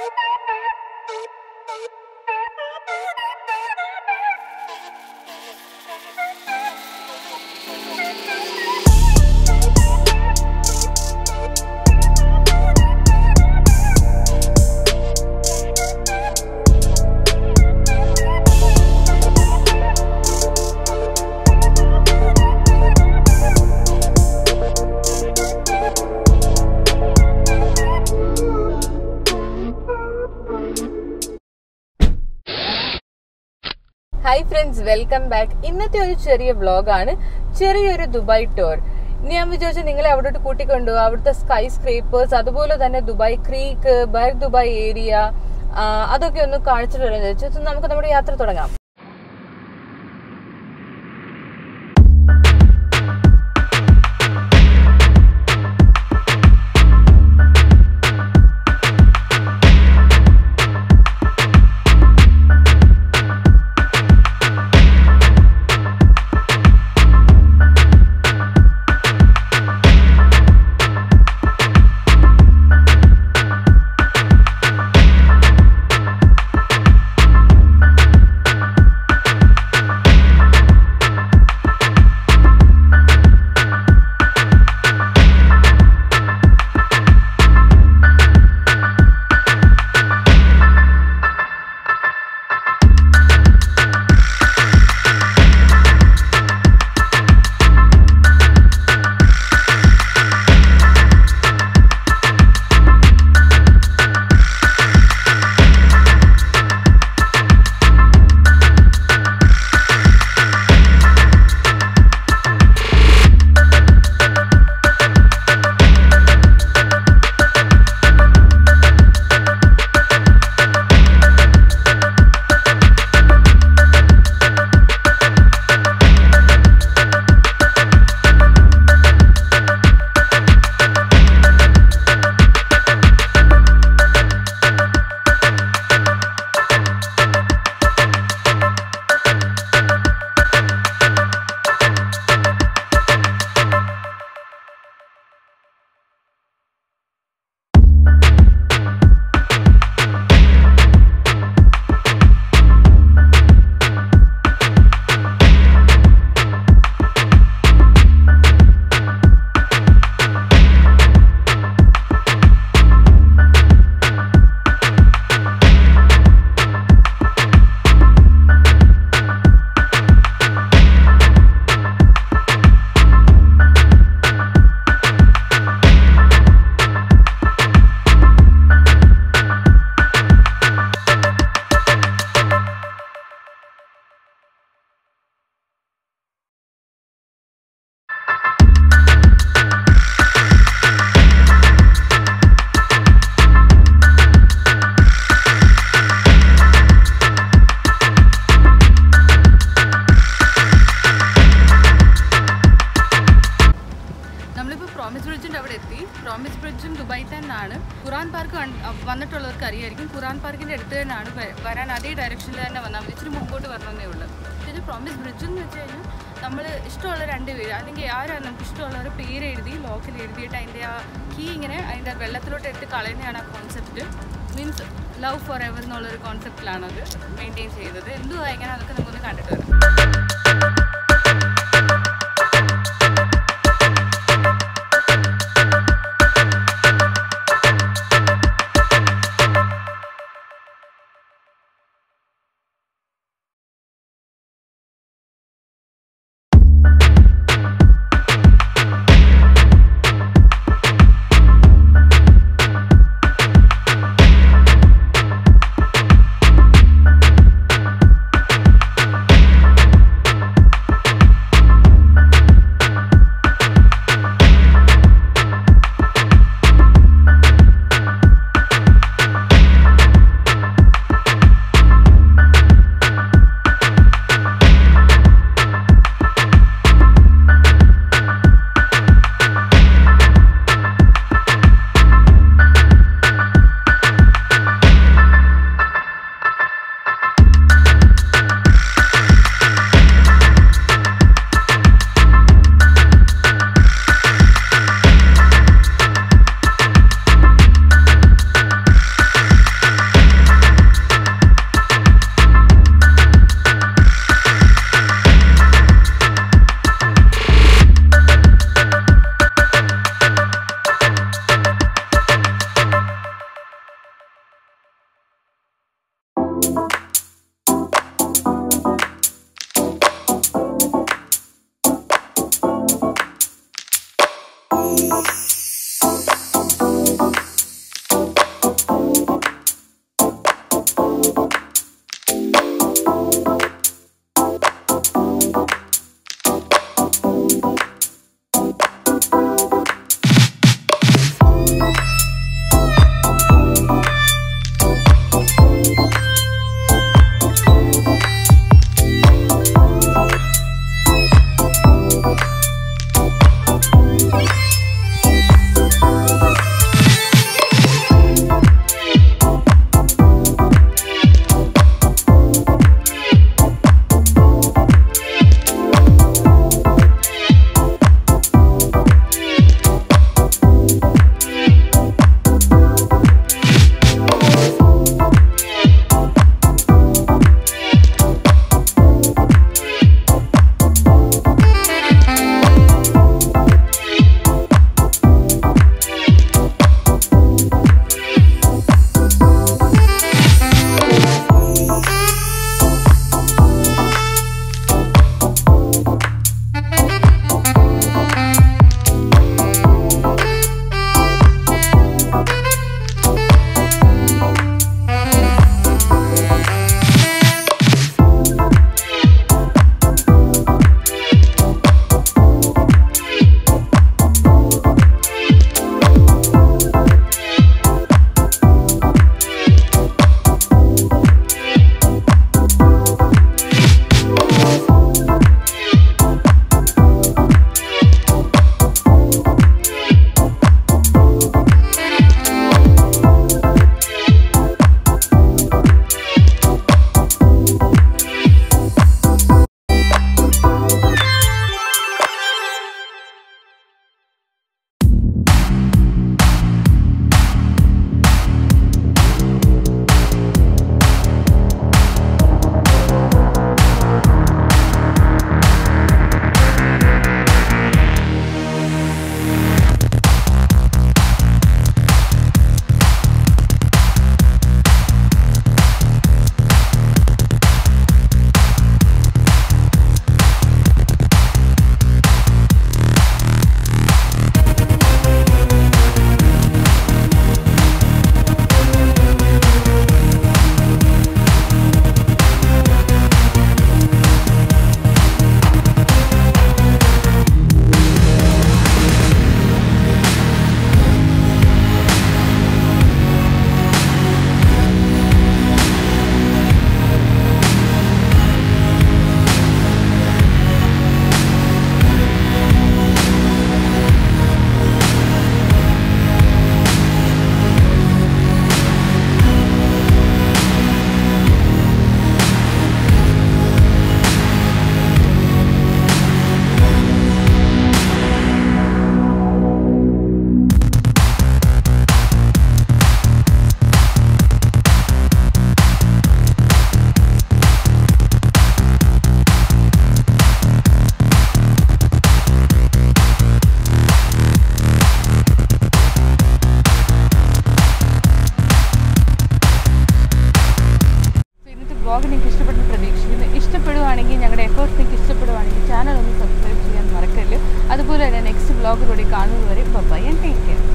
hi friends welcome back ഇന്നത്തെ ഒരു ചെറിയ വ്ളോഗാണ് ചെറിയൊരു ദുബായ് ടൂർ ഇനി ഞാൻ വിചാരിച്ചു നിങ്ങളെ അവിടോട്ട് കൂട്ടിക്കൊണ്ടുപോകും അവിടുത്തെ സ്കൈ സ്ക്രേപ്പേഴ്സ് അതുപോലെ തന്നെ Dubai Creek Bur Dubai area അതൊക്കെ ഒന്ന് കാണിച്ചിട്ട് വരാൻ വിചാരിച്ചു നമുക്ക് നമ്മുടെ യാത്ര തുടങ്ങാം നമ്മളിപ്പോൾ പ്രോമിസ് ബ്രിഡ്ജിൻ്റെ അവിടെ എത്തി പ്രോമിസ് ബ്രിഡ്ജും ദുബായി തന്നെയാണ് ഖുറാൻ പാർക്ക് വന്നിട്ടുള്ളവർക്ക് അറിയായിരിക്കും ഖുറാൻ പാർക്കിൻ്റെ അടുത്ത് തന്നെയാണ് വ- വരാൻ അതേ ഡയറക്ഷനിൽ തന്നെ വന്നാൽ മതി ഇച്ചിരി മുമ്പോട്ട് വരണമെന്നേ ഉള്ളൂ പിന്നെ പ്രോമിസ് ബ്രിഡ്ജ് എന്ന് വെച്ച് കഴിഞ്ഞാൽ നമ്മൾ ഇഷ്ടമുള്ള രണ്ട് പേര് അല്ലെങ്കിൽ ആരാണ് നമുക്ക് ഇഷ്ടമുള്ളവർ പേര് എഴുതി ലോക്കിൽ എഴുതിയിട്ട് അതിൻ്റെ ആ കീ ഇങ്ങനെ അതിൻ്റെ വെള്ളത്തിലോട്ട് ഇട്ട് കളയുന്നതാണ് ആ concept means love for ever എന്നുള്ളൊരു കോൺസെപ്റ്റിലാണ് അത് മെയിൻറ്റെയിൻ ചെയ്തത് എന്തുവാ എങ്ങനെ അതൊക്കെ നമുക്കൊന്ന് കണ്ടിട്ട് വരാം Thank വ്ളോഗ് നിങ്ങൾക്ക് ഇഷ്ടപ്പെടുന്ന പ്രതീക്ഷിക്കുന്നു ഇഷ്ടപ്പെടുവാണെങ്കിൽ ഞങ്ങളുടെ എഫേർട്സ് നിങ്ങൾക്ക് ഇഷ്ടപ്പെടുവാണെങ്കിൽ ചാനൽ ഒന്ന് സബ്സ്ക്രൈബ് ചെയ്യാൻ മറക്കല്ല് അതുപോലെ തന്നെ നെക്സ്റ്റ് വ്ളോഗിലൂടെ കാണുന്നവരെ ബൈ ആൻഡ് ടേക്ക് കെയർ